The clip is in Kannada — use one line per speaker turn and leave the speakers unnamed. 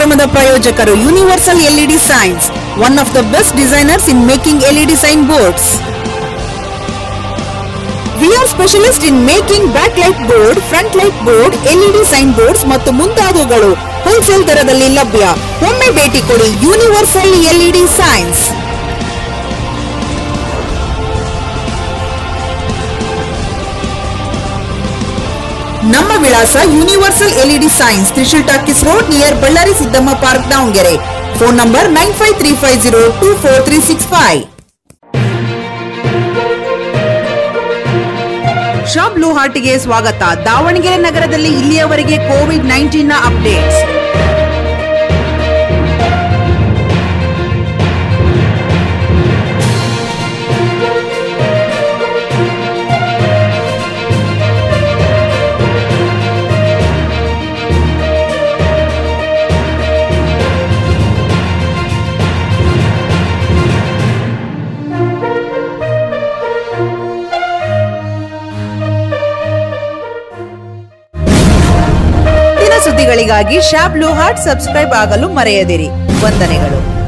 ಕಾರ್ಯಕ್ರಮದ ಪ್ರಾಯೋಜಕರು universal LED signs one of the best designers in making LED sign boards we are specialist in making back light board front light board LED sign boards ಮತ್ತು ಮುಂತಾದವುಗಳು ಹೋಲ್ಸೇಲ್ ದರದಲ್ಲಿ ಲಭ್ಯ ಒಮ್ಮೆ ಭೇಟಿ ಕೊಡಿ ಯೂನಿವರ್ಸಲ್ ಎಲ್ಇಡಿ ಸೈನ್ಸ್ ನಮ್ಮ ವಿಳಾಸ universal LED signs Trishul talkies road near Ballari Siddamma park Davangere phone number nine five three five zero two four three six five shop blue ಹಾರ್ಟ್ಗೆ ಸ್ವಾಗತ ದಾವಣಗೆರೆ ನಗರದಲ್ಲಿ ಇಲ್ಲಿಯವರೆಗೆ ಕೋವಿಡ್ ನೈನ್ಟೀನ್ ನ ಅಪ್ಡೇಟ್ಸ್ ದಿನ ಸುದ್ದಿಗಳಿಗಾಗಿ ಶಾಪ್ ಬ್ಲೂ ಹಾರ್ಟ್ ಸಬ್ಸ್ಕ್ರೈಬ್ ಆಗಲು ಮರೆಯದಿರಿ ವಂದನೆಗಳು